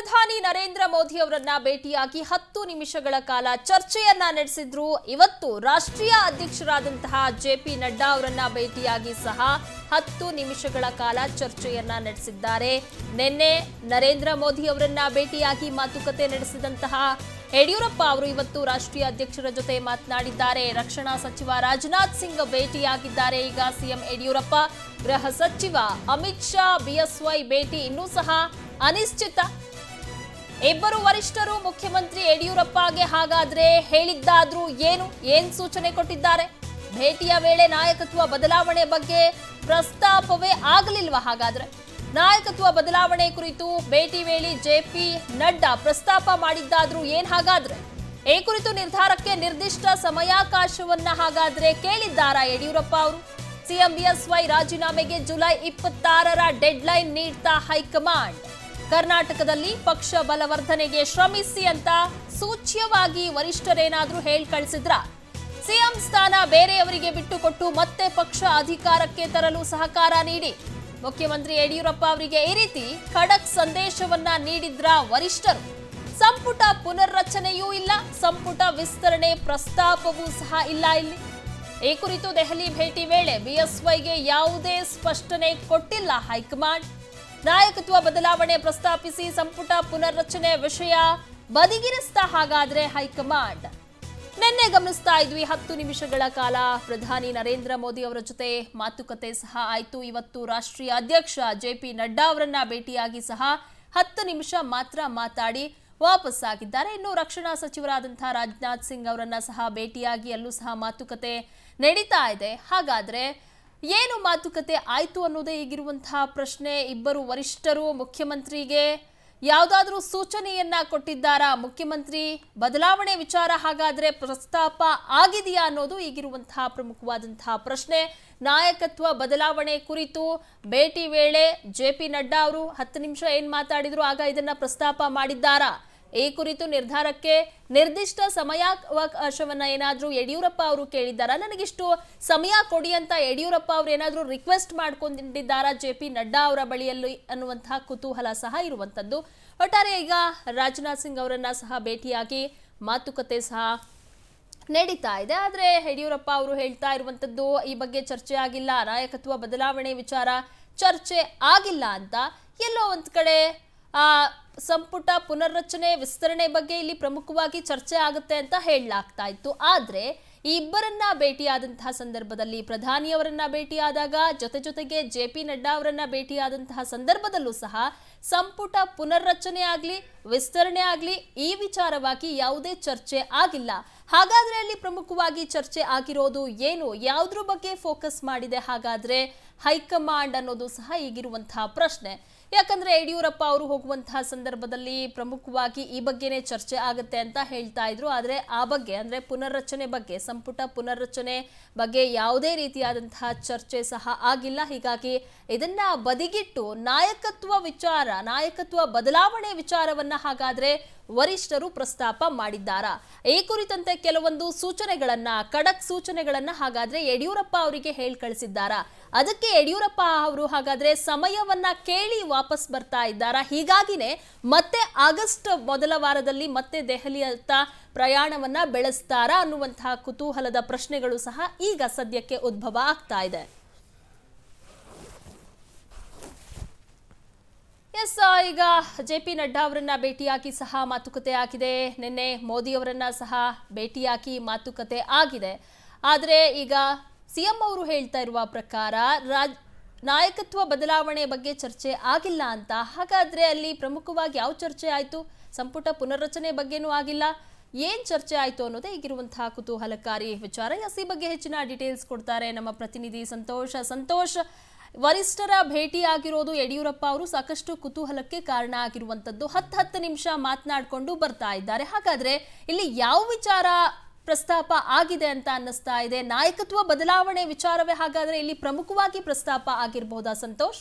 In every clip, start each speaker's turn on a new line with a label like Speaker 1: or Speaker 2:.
Speaker 1: ಪ್ರಧಾನಿ ನರೇಂದ್ರ ಮೋದಿ ಅವರನ್ನ ಭೇಟಿಯಾಗಿ ಹತ್ತು ನಿಮಿಷಗಳ ಕಾಲ ಚರ್ಚೆಯನ್ನ ನಡೆಸಿದ್ರು ಇವತ್ತು ರಾಷ್ಟ್ರೀಯ ಅಧ್ಯಕ್ಷರಾದಂತಹ ಜೆ ಪಿ ನಡ್ಡಾ ಅವರನ್ನ ಭೇಟಿಯಾಗಿ ಸಹ ಹತ್ತು ನಿಮಿಷಗಳ ಕಾಲ ಚರ್ಚೆಯನ್ನ ನಡೆಸಿದ್ದಾರೆ ನಿನ್ನೆ ನರೇಂದ್ರ ಮೋದಿ ಅವರನ್ನ ಭೇಟಿಯಾಗಿ ಮಾತುಕತೆ ನಡೆಸಿದಂತಹ ಯಡಿಯೂರಪ್ಪ ಅವರು ಇವತ್ತು ರಾಷ್ಟ್ರೀಯ ಅಧ್ಯಕ್ಷರ ಜೊತೆ ಮಾತನಾಡಿದ್ದಾರೆ ರಕ್ಷಣಾ ಸಚಿವ ರಾಜನಾಥ್ ಸಿಂಗ್ ಭೇಟಿಯಾಗಿದ್ದಾರೆ ಈಗ ಸಿಎಂ ಯಡಿಯೂರಪ್ಪ ಗೃಹ ಸಚಿವ ಅಮಿತ್ ಶಾ ಬಿಎಸ್ವೈ ಭೇಟಿ ಇನ್ನೂ ಸಹ ಅನಿಶ್ಚಿತ ಇಬ್ಬರು ವರಿಷ್ಠರು ಮುಖ್ಯಮಂತ್ರಿ ಯಡಿಯೂರಪ್ಪಗೆ ಹಾಗಾದ್ರೆ ಹೇಳಿದ್ದಾದ್ರೂ ಏನು ಏನ್ ಸೂಚನೆ ಕೊಟ್ಟಿದ್ದಾರೆ ಭೇಟಿಯ ವೇಳೆ ನಾಯಕತ್ವ ಬದಲಾವಣೆ ಬಗ್ಗೆ ಪ್ರಸ್ತಾಪವೇ ಆಗಲಿಲ್ವಾ ಹಾಗಾದ್ರೆ ನಾಯಕತ್ವ ಬದಲಾವಣೆ ಕುರಿತು ಭೇಟಿ ವೇಳೆ ಜೆಪಿ ನಡ್ಡಾ ಪ್ರಸ್ತಾಪ ಮಾಡಿದ್ದಾದ್ರೂ ಏನ್ ಹಾಗಾದ್ರೆ ಈ ಕುರಿತು ನಿರ್ಧಾರಕ್ಕೆ ನಿರ್ದಿಷ್ಟ ಸಮಯಾವಕಾಶವನ್ನ ಹಾಗಾದ್ರೆ ಕೇಳಿದ್ದಾರಾ ಯಡಿಯೂರಪ್ಪ ಅವರು ಸಿಎಂ ಬಿಎಸ್ವೈ ರಾಜೀನಾಮೆಗೆ ಜುಲೈ ಇಪ್ಪತ್ತಾರರ ಡೆಡ್ಲೈನ್ ನೀಡ್ತಾ ಹೈಕಮಾಂಡ್ ಕರ್ನಾಟಕದಲ್ಲಿ ಪಕ್ಷ ಬಲವರ್ಧನೆಗೆ ಶ್ರಮಿಸಿ ಅಂತ ಸೂಚ್ಯವಾಗಿ ವರಿಷ್ಠರೇನಾದ್ರೂ ಹೇಳ್ ಕಳಿಸಿದ್ರ ಸಿಎಂ ಸ್ಥಾನ ಬೇರೆಯವರಿಗೆ ಬಿಟ್ಟುಕೊಟ್ಟು ಮತ್ತೆ ಪಕ್ಷ ಅಧಿಕಾರಕ್ಕೆ ತರಲು ಸಹಕಾರ ನೀಡಿ ಮುಖ್ಯಮಂತ್ರಿ ಯಡಿಯೂರಪ್ಪ ಅವರಿಗೆ ಈ ರೀತಿ ಖಡಕ್ ಸಂದೇಶವನ್ನ ನೀಡಿದ್ರ ವರಿಷ್ಠರು ಸಂಪುಟ ಪುನರ್ರಚನೆಯೂ ಇಲ್ಲ ಸಂಪುಟ ವಿಸ್ತರಣೆ ಪ್ರಸ್ತಾಪವೂ ಸಹ ಇಲ್ಲ ಇಲ್ಲಿ ಈ ಕುರಿತು ದೆಹಲಿ ಭೇಟಿ ವೇಳೆ ಬಿಎಸ್ವೈಗೆ ಯಾವುದೇ ಸ್ಪಷ್ಟನೆ ಕೊಟ್ಟಿಲ್ಲ ಹೈಕಮಾಂಡ್ ನಾಯಕತ್ವ ಬದಲಾವಣೆ ಪ್ರಸ್ತಾಪಿಸಿ ಸಂಪುಟ ಪುನರ್ರಚನೆ ವಿಷಯ ಬದಿಗಿರಿಸ್ತಾ ಹಾಗಾದ್ರೆ ಹೈಕಮಾಂಡ್ ನಿನ್ನೆ ಗಮನಿಸ್ತಾ ಇದ್ವಿ ಹತ್ತು ನಿಮಿಷಗಳ ಕಾಲ ಪ್ರಧಾನಿ ನರೇಂದ್ರ ಮೋದಿ ಅವರ ಜೊತೆ ಮಾತುಕತೆ ಸಹ ಆಯ್ತು ಇವತ್ತು ರಾಷ್ಟ್ರೀಯ ಅಧ್ಯಕ್ಷ ಜೆ ಪಿ ನಡ್ಡಾ ಅವರನ್ನ ಭೇಟಿಯಾಗಿ ಸಹ ಹತ್ತು ನಿಮಿಷ ಮಾತ್ರ ಮಾತಾಡಿ ವಾಪಸ್ಸಾಗಿದ್ದಾರೆ ಇನ್ನು ರಕ್ಷಣಾ ಸಚಿವರಾದಂತಹ ರಾಜನಾಥ್ ಸಿಂಗ್ ಅವರನ್ನ ಸಹ ಭೇಟಿಯಾಗಿ ಅಲ್ಲೂ ಸಹ ಮಾತುಕತೆ ನಡೀತಾ ಇದೆ ಹಾಗಾದ್ರೆ ಏನು ಮಾತುಕತೆ ಆಯ್ತು ಅನ್ನೋದೇ ಈಗಿರುವಂತಹ ಪ್ರಶ್ನೆ ಇಬ್ಬರು ವರಿಷ್ಠರು ಮುಖ್ಯಮಂತ್ರಿಗೆ ಯಾವುದಾದ್ರೂ ಸೂಚನೆಯನ್ನ ಕೊಟ್ಟಿದ್ದಾರಾ ಮುಖ್ಯಮಂತ್ರಿ ಬದಲಾವಣೆ ವಿಚಾರ ಹಾಗಾದ್ರೆ ಪ್ರಸ್ತಾಪ ಆಗಿದೆಯಾ ಅನ್ನೋದು ಈಗಿರುವಂತಹ ಪ್ರಮುಖವಾದಂತಹ ಪ್ರಶ್ನೆ ನಾಯಕತ್ವ ಬದಲಾವಣೆ ಕುರಿತು ಭೇಟಿ ವೇಳೆ ಜೆ ಪಿ ನಡ್ಡಾ ಅವರು ಹತ್ತು ನಿಮಿಷ ಏನ್ ಮಾತಾಡಿದ್ರು ಆಗ ಇದನ್ನ ಪ್ರಸ್ತಾಪ ಮಾಡಿದ್ದಾರಾ ಈ ಕುರಿತು ನಿರ್ಧಾರಕ್ಕೆ ನಿರ್ದಿಷ್ಟ ಸಮಯಾವಕಾಶವನ್ನ ಏನಾದ್ರೂ ಯಡಿಯೂರಪ್ಪ ಅವರು ಕೇಳಿದ್ದಾರಾ ನನಗಿಷ್ಟು ಸಮಯ ಕೊಡಿ ಅಂತ ಯಡಿಯೂರಪ್ಪ ಅವರು ಏನಾದ್ರೂ ರಿಕ್ವೆಸ್ಟ್ ಮಾಡ್ಕೊಂಡಿದ್ದಾರಾ ಜೆ ಪಿ ನಡ್ಡಾ ಅವರ ಬಳಿಯಲ್ಲಿ ಅನ್ನುವಂತಹ ಕುತೂಹಲ ಸಹ ಇರುವಂತದ್ದು ಒಟ್ಟಾರೆ ಈಗ ರಾಜನಾಥ್ ಸಿಂಗ್ ಅವರನ್ನ ಸಹ ಭೇಟಿಯಾಗಿ ಮಾತುಕತೆ ಸಹ ನಡೀತಾ ಇದೆ ಆದರೆ ಯಡಿಯೂರಪ್ಪ ಅವರು ಹೇಳ್ತಾ ಇರುವಂತದ್ದು ಈ ಬಗ್ಗೆ ಚರ್ಚೆ ಆಗಿಲ್ಲ ನಾಯಕತ್ವ ಬದಲಾವಣೆ ವಿಚಾರ ಚರ್ಚೆ ಆಗಿಲ್ಲ ಅಂತ ಎಲ್ಲೋ ಒಂದ್ ಕಡೆ ಆ ಸಂಪುಟ ಪುನರ್ರಚನೆ ವಿಸ್ತರಣೆ ಬಗ್ಗೆ ಇಲ್ಲಿ ಪ್ರಮುಖವಾಗಿ ಚರ್ಚೆ ಆಗುತ್ತೆ ಅಂತ ಹೇಳಲಾಗ್ತಾ ಇತ್ತು ಆದ್ರೆ ಈ ಇಬ್ಬರನ್ನ ಭೇಟಿಯಾದಂತಹ ಸಂದರ್ಭದಲ್ಲಿ ಪ್ರಧಾನಿಯವರನ್ನ ಭೇಟಿಯಾದಾಗ ಜೊತೆ ಜೊತೆಗೆ ಜೆ ಪಿ ನಡ್ಡಾ ಅವರನ್ನ ಭೇಟಿಯಾದಂತಹ ಸಂದರ್ಭದಲ್ಲೂ ಸಹ ಸಂಪುಟ ಪುನರ್ರಚನೆ ಆಗ್ಲಿ ವಿಸ್ತರಣೆ ಆಗ್ಲಿ ಈ ವಿಚಾರವಾಗಿ ಯಾವುದೇ ಚರ್ಚೆ ಆಗಿಲ್ಲ ಹಾಗಾದ್ರೆ ಅಲ್ಲಿ ಪ್ರಮುಖವಾಗಿ ಚರ್ಚೆ ಆಗಿರೋದು ಏನು ಯಾವುದ್ರ ಬಗ್ಗೆ ಫೋಕಸ್ ಮಾಡಿದೆ ಹಾಗಾದ್ರೆ ಹೈಕಮಾಂಡ್ ಅನ್ನೋದು ಸಹ ಈಗಿರುವಂತಹ ಪ್ರಶ್ನೆ ಯಾಕಂದ್ರೆ ಯಡಿಯೂರಪ್ಪ ಅವರು ಹೋಗುವಂತಹ ಸಂದರ್ಭದಲ್ಲಿ ಪ್ರಮುಖವಾಗಿ ಈ ಬಗ್ಗೆನೇ ಚರ್ಚೆ ಆಗುತ್ತೆ ಅಂತ ಹೇಳ್ತಾ ಇದ್ರು ಆದ್ರೆ ಆ ಬಗ್ಗೆ ಅಂದ್ರೆ ಪುನರ್ರಚನೆ ಬಗ್ಗೆ ಸಂಪುಟ ಪುನರ್ರಚನೆ ಬಗ್ಗೆ ಯಾವುದೇ ರೀತಿಯಾದಂತಹ ಚರ್ಚೆ ಸಹ ಆಗಿಲ್ಲ ಹೀಗಾಗಿ ಇದನ್ನ ಬದಿಗಿಟ್ಟು ನಾಯಕತ್ವ ವಿಚಾರ ನಾಯಕತ್ವ ಬದಲಾವಣೆ ವಿಚಾರವನ್ನ ಹಾಗಾದ್ರೆ ವರಿಷ್ಠರು ಪ್ರಸ್ತಾಪ ಮಾಡಿದ್ದಾರಾ ಈ ಕುರಿತಂತೆ ಕೆಲವೊಂದು ಸೂಚನೆಗಳನ್ನ ಖಡಕ್ ಸೂಚನೆಗಳನ್ನ ಹಾಗಾದ್ರೆ ಯಡಿಯೂರಪ್ಪ ಅವರಿಗೆ ಹೇಳಿ ಕಳಿಸಿದ್ದಾರಾ ಅದಕ್ಕೆ ಯಡಿಯೂರಪ್ಪ ಅವರು ಹಾಗಾದ್ರೆ ಸಮಯವನ್ನ ಕೇಳಿ ವಾಪಸ್ ಬರ್ತಾ ಇದ್ದಾರಾ ಹೀಗಾಗಿನೇ ಮತ್ತೆ ಆಗಸ್ಟ್ ಮೊದಲ ವಾರದಲ್ಲಿ ಮತ್ತೆ ದೆಹಲಿಯತ್ತ ಪ್ರಯಾಣವನ್ನ ಬೆಳೆಸ್ತಾರಾ ಅನ್ನುವಂತಹ ಕುತೂಹಲದ ಪ್ರಶ್ನೆಗಳು ಸಹ ಈಗ ಸದ್ಯಕ್ಕೆ ಉದ್ಭವ ಆಗ್ತಾ ಇದೆ ಎಸ್ ಈಗ ಜೆ ಪಿ ನಡ್ಡಾ ಅವರನ್ನ ಭೇಟಿಯಾಗಿ ಸಹ ಮಾತುಕತೆ ಆಗಿದೆ ನಿನ್ನೆ ಮೋದಿ ಅವರನ್ನ ಸಹ ಭೇಟಿಯಾಗಿ ಮಾತುಕತೆ ಆಗಿದೆ ಆದರೆ ಈಗ ಸಿಎಂ ಅವರು ಹೇಳ್ತಾ ಇರುವ ಪ್ರಕಾರ ರಾಜ್ ನಾಯಕತ್ವ ಬದಲಾವಣೆ ಬಗ್ಗೆ ಚರ್ಚೆ ಆಗಿಲ್ಲ ಅಂತ ಹಾಗಾದ್ರೆ ಅಲ್ಲಿ ಪ್ರಮುಖವಾಗಿ ಯಾವ ಚರ್ಚೆ ಆಯಿತು ಸಂಪುಟ ಪುನರ್ರಚನೆ ಬಗ್ಗೆನೂ ಆಗಿಲ್ಲ ಏನ್ ಚರ್ಚೆ ಆಯಿತು ಅನ್ನೋದೇ ಈಗಿರುವಂತಹ ಕುತೂಹಲಕಾರಿ ವಿಚಾರ ಎಸ್ ಈ ಬಗ್ಗೆ ಹೆಚ್ಚಿನ ಡೀಟೇಲ್ಸ್ ಕೊಡ್ತಾರೆ ನಮ್ಮ ಪ್ರತಿನಿಧಿ ಸಂತೋಷ ಸಂತೋಷ್ ವರಿಷ್ಠರ ಭೇಟಿ ಆಗಿರೋದು ಯಡಿಯೂರಪ್ಪ ಅವರು ಸಾಕಷ್ಟು ಕುತೂಹಲಕ್ಕೆ ಕಾರಣ ಆಗಿರುವಂತದ್ದು ಹತ್ತು ಹತ್ತು ನಿಮಿಷ ಮಾತನಾಡಿಕೊಂಡು ಬರ್ತಾ ಇದ್ದಾರೆ ಹಾಗಾದ್ರೆ ಇಲ್ಲಿ ಯಾವ ವಿಚಾರ ಪ್ರಸ್ತಾಪ ಆಗಿದೆ ಅಂತ ಅನ್ನಿಸ್ತಾ ಇದೆ ನಾಯಕತ್ವ ಬದಲಾವಣೆ ವಿಚಾರವೇ ಹಾಗಾದ್ರೆ ಇಲ್ಲಿ ಪ್ರಮುಖವಾಗಿ ಪ್ರಸ್ತಾಪ ಆಗಿರಬಹುದಾ ಸಂತೋಷ್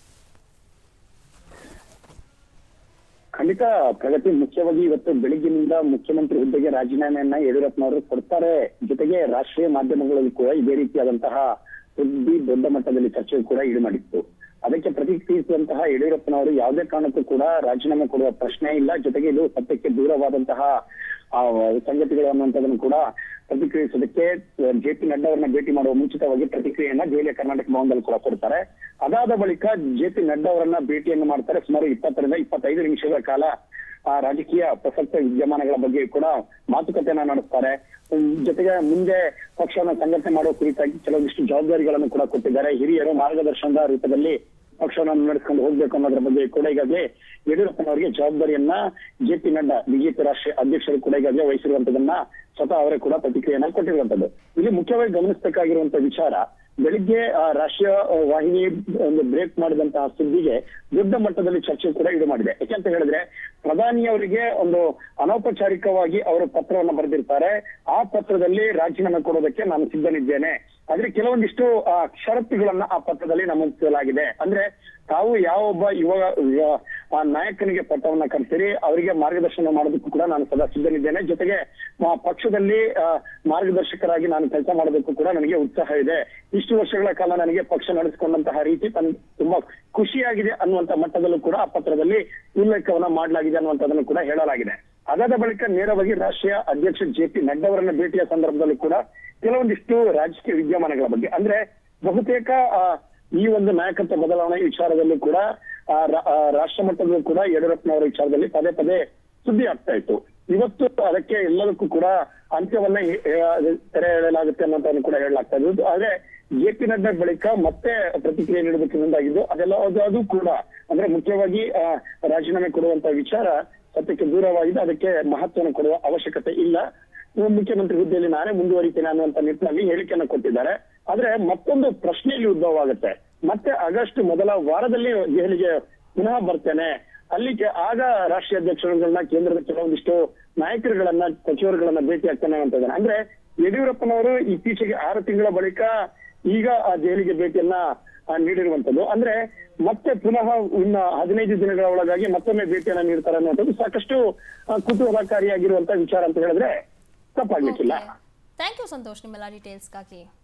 Speaker 2: ಖಂಡಿತ ಪ್ರಗತಿ ಮುಖ್ಯವಾಗಿ ಇವತ್ತು ಬೆಳಿಗ್ಗಿನಿಂದ ಮುಖ್ಯಮಂತ್ರಿ ಹುದ್ದೆಗೆ ರಾಜೀನಾಮೆಯನ್ನ ಯಡಿಯೂರಪ್ಪನವರು ಕೊಡ್ತಾರೆ ಜೊತೆಗೆ ರಾಷ್ಟ್ರೀಯ ಮಾಧ್ಯಮಗಳಲ್ಲಿ ಕೂಡ ಇದೇ ರೀತಿಯಾದಂತಹ ಸುದ್ದಿ ದೊಡ್ಡ ಮಟ್ಟದಲ್ಲಿ ಚರ್ಚೆ ಕೂಡ ಈಡು ಮಾಡಿತ್ತು ಅದಕ್ಕೆ ಪ್ರತಿಕ್ರಿಯಿಸಿದಂತಹ ಯಡಿಯೂರಪ್ಪನವರು ಯಾವುದೇ ಕಾರಣಕ್ಕೂ ಕೂಡ ರಾಜೀನಾಮೆ ಕೊಡುವ ಪ್ರಶ್ನೆ ಇಲ್ಲ ಜೊತೆಗೆ ಇದು ಸತ್ಯಕ್ಕೆ ದೂರವಾದಂತಹ ಆ, ಸಂಗತಿಗಳು ಅನ್ನುವಂಥದ್ದನ್ನು ಕೂಡ ಪ್ರತಿಕ್ರಿಯಿಸೋದಕ್ಕೆ ಜೆ ಪಿ ನಡ್ಡಾ ಅವರನ್ನ ಭೇಟಿ ಮಾಡುವ ಮುಂಚಿತವಾಗಿ ಪ್ರತಿಕ್ರಿಯೆಯನ್ನ ದೆಹಲಿಯ ಕರ್ನಾಟಕ ಭವನದಲ್ಲಿ ಕೂಡ ಕೊಡ್ತಾರೆ ಅದಾದ ಬಳಿಕ ಜೆ ಪಿ ನಡ್ಡಾ ಅವರನ್ನ ಭೇಟಿಯನ್ನು ಮಾಡ್ತಾರೆ ಸುಮಾರು ಇಪ್ಪತ್ತರಿಂದ ಇಪ್ಪತ್ತೈದು ನಿಮಿಷಗಳ ಕಾಲ ಆ ರಾಜಕೀಯ ಪ್ರಸಕ್ತ ವಿದ್ಯಮಾನಗಳ ಬಗ್ಗೆ ಕೂಡ ಮಾತುಕತೆಯನ್ನ ನಡೆಸ್ತಾರೆ ಹ್ಮ್, ಜೊತೆಗೆ ಮುಂದೆ ಪಕ್ಷವನ್ನು ಸಂಘಟನೆ ಮಾಡುವ ಕುರಿತಾಗಿ ಕೆಲವೊಂದಿಷ್ಟು ಜವಾಬ್ದಾರಿಗಳನ್ನು ಕೂಡ ಕೊಟ್ಟಿದ್ದಾರೆ ಹಿರಿಯರು ಮಾರ್ಗದರ್ಶನದ ರೂಪದಲ್ಲಿ ಪಕ್ಷವನ್ನು ನಡೆಸ್ಕೊಂಡು ಹೋಗ್ಬೇಕು ಅನ್ನೋದ್ರ ಬಗ್ಗೆ ಕೂಡ ಈಗಾಗಲೇ ಯಡಿಯೂರಪ್ಪನವರಿಗೆ ಜವಾಬ್ದಾರಿಯನ್ನ ಜೆ ಪಿ ನಡ್ಡಾ ಬಿಜೆಪಿ ರಾಷ್ಟ್ರೀಯ ಅಧ್ಯಕ್ಷರು ಕೂಡ ಈಗಾಗಲೇ ವಹಿಸಿರುವಂತದನ್ನ ಸ್ವತಃ ಅವರೇ ಕೂಡ ಪ್ರತಿಕ್ರಿಯೆಯನ್ನ ಕೊಟ್ಟಿರುವಂತದ್ದು ಇಲ್ಲಿ ಮುಖ್ಯವಾಗಿ ಗಮನಿಸಬೇಕಾಗಿರುವಂತ ವಿಚಾರ ಬೆಳಿಗ್ಗೆ ಆ ರಾಷ್ಟ್ರೀಯ ಆ, ವಾಹಿನಿ ಒಂದು ಬ್ರೇಕ್ ಮಾಡಿದಂತಹ ಸುದ್ದಿಗೆ ದೊಡ್ಡ ಮಟ್ಟದಲ್ಲಿ ಚರ್ಚೆ ಕೂಡ ಇದು ಮಾಡಿದೆ ಯಾಕೆಂತ ಹೇಳಿದ್ರೆ ಪ್ರಧಾನಿಯವರಿಗೆ ಒಂದು ಅನೌಪಚಾರಿಕವಾಗಿ ಅವರು ಪತ್ರವನ್ನು ಬರೆದಿರ್ತಾರೆ ಆ ಪತ್ರದಲ್ಲಿ ರಾಜೀನಾಮೆ ಕೊಡೋದಕ್ಕೆ ನಾನು ಸಿದ್ಧನಿದ್ದೇನೆ ಆದ್ರೆ ಕೆಲವೊಂದಿಷ್ಟು ಆ, ಷರತ್ತುಗಳನ್ನ ಆ ಪತ್ರದಲ್ಲಿ ನಮೂದಿಸಲಾಗಿದೆ ಅಂದ್ರೆ ತಾವು ಯಾವೊಬ್ಬ ಯುವ ಯುವ- ಆ ನಾಯಕನಿಗೆ ಪಟ್ಟವನ್ನ ಕರೆಸಿರಿ ಅವರಿಗೆ ಮಾರ್ಗದರ್ಶನ ಮಾಡೋದಕ್ಕೂ ಕೂಡ ನಾನು ಸದಾ ಸಿದ್ಧನಿದ್ದೇನೆ ಜೊತೆಗೆ ಆ, ಪಕ್ಷದಲ್ಲಿ ಆ, ಮಾರ್ಗದರ್ಶಕರಾಗಿ ನಾನು ಕೆಲಸ ಮಾಡೋದಕ್ಕೂ ಕೂಡ ನನಗೆ ಉತ್ಸಾಹ ಇದೆ ಇಷ್ಟು ವರ್ಷಗಳ ಕಾಲ ನನಗೆ ಪಕ್ಷ ನಡೆಸಿಕೊಂಡಂತಹ ರೀತಿ ತನ್ ತುಂಬಾ ಖುಷಿಯಾಗಿದೆ ಅನ್ನುವಂತ ಮಟ್ಟದಲ್ಲೂ ಕೂಡ ಆ ಪತ್ರದಲ್ಲಿ ಉಲ್ಲೇಖವನ್ನ ಮಾಡಲಾಗಿದೆ ಅನ್ನುವಂಥದ್ದನ್ನು ಕೂಡ ಹೇಳಲಾಗಿದೆ ಅದಾದ ಬಳಿಕ ನೇರವಾಗಿ ರಾಷ್ಟ್ರೀಯ ಅಧ್ಯಕ್ಷ ಜೆ ಪಿ ನಡ್ಡಾ ಅವರನ್ನ ಭೇಟಿಯ ಸಂದರ್ಭದಲ್ಲೂ ಕೂಡ ಕೆಲವೊಂದಿಷ್ಟು ರಾಜಕೀಯ ವಿದ್ಯಮಾನಗಳ ಬಗ್ಗೆ ಅಂದ್ರೆ ಬಹುತೇಕ ಆ, ಈ ಒಂದು ನಾಯಕತ್ವ ಬದಲಾವಣೆ ವಿಚಾರದಲ್ಲೂ ಕೂಡ ಆ, ರಾ- ಆ, ರಾಷ್ಟ್ರ ಮಟ್ಟದಲ್ಲೂ ಕೂಡ ಯಡಿಯೂರಪ್ಪನವರ ವಿಚಾರದಲ್ಲಿ ಪದೇ ಪದೇ ಸುದ್ದಿ ಆಗ್ತಾ ಇತ್ತು ಇವತ್ತು ಅದಕ್ಕೆ ಎಲ್ಲದಕ್ಕೂ ಕೂಡ ಅಂತ್ಯವನ್ನ ಹೆ- ಹೆ- ತೆರೆ ಎಳೆಯಲಾಗುತ್ತೆ ಅನ್ನೋದನ್ನು ಕೂಡ ಹೇಳಲಾಗ್ತಾ ಇದ್ದು ಆದ್ರೆ ಜೆ ಪಿ ನಡ್ಡಾ ಬಳಿಕ ಮತ್ತೆ ಪ್ರತಿಕ್ರಿಯೆ ನೀಡೋದಕ್ಕೆ ಮುಂದಾಗಿದ್ದು ಅದೆಲ್ಲ ಅದು ಅದು ಕೂಡ ಅಂದ್ರೆ ಮುಖ್ಯವಾಗಿ ಆ, ರಾಜೀನಾಮೆ ಕೊಡುವಂತ ವಿಚಾರ ಸತ್ಯಕ್ಕೆ ದೂರವಾಗಿದೆ ಅದಕ್ಕೆ ಮಹತ್ವವನ್ನು ಕೊಡುವ ಅವಶ್ಯಕತೆ ಇಲ್ಲ ಇನ್ನು ಮುಖ್ಯಮಂತ್ರಿ ಹುದ್ದೆಯಲ್ಲಿ ನಾನೇ ಮುಂದುವರಿತೇನೆ ಅನ್ನುವಂತ ನಿಟ್ಟಿನಲ್ಲಿ ಹೇಳಿಕೆಯನ್ನು ಕೊಟ್ಟಿದ್ದಾರೆ ಆದ್ರೆ ಮತ್ತೊಂದು ಪ್ರಶ್ನೆ ಇಲ್ಲಿ ಉದ್ಭವ ಆಗುತ್ತೆ ಮತ್ತೆ ಆಗಸ್ಟ್ ಮೊದಲ ವಾರದಲ್ಲಿ ದೆಹಲಿಗೆ ಪುನಃ ಬರ್ತೇನೆ ಅಲ್ಲಿಗೆ ಆಗ ರಾಷ್ಟ್ರೀಯ ಅಧ್ಯಕ್ಷರುಗಳನ್ನ ಕೇಂದ್ರದ ಕೆಲವೊಂದಿಷ್ಟು ನಾಯಕರುಗಳನ್ನ ಸಚಿವರುಗಳನ್ನ ಭೇಟಿ ಆಗ್ತಾನೆ ಅಂತ ಇದ್ದಾನೆ ಅಂದ್ರೆ ಯಡಿಯೂರಪ್ಪನವರು ಇತ್ತೀಚೆಗೆ ಆರು ತಿಂಗಳ ಬಳಿಕ ಈಗ ಆ ದೆಹಲಿಗೆ ಭೇಟಿಯನ್ನ ಆ, ನೀಡಿರುವಂತದ್ದು ಅಂದ್ರೆ ಮತ್ತೆ ಪುನಃ ಇನ್ನ ಹದಿನೈದು ದಿನಗಳ ಒಳಗಾಗಿ ಮತ್ತೊಮ್ಮೆ ಭೇಟಿಯನ್ನ ನೀಡ್ತಾರೆ ಅನ್ನುವಂಥದ್ದು ಸಾಕಷ್ಟು ಆ, ಕುತೂಹಲಕಾರಿಯಾಗಿರುವಂತ ವಿಚಾರ ಅಂತ ಹೇಳಿದ್ರೆ ತಪ್ಪಾಗ್ಲಿಕ್ಕಿಲ್ಲ
Speaker 1: ಥ್ಯಾಂಕ್ ಯು ಸಂತೋಷ್ ನಿಮ್ಮೆಲ್ಲ ಡೀಟೇಲ್ಸ್ಗಾಗಿ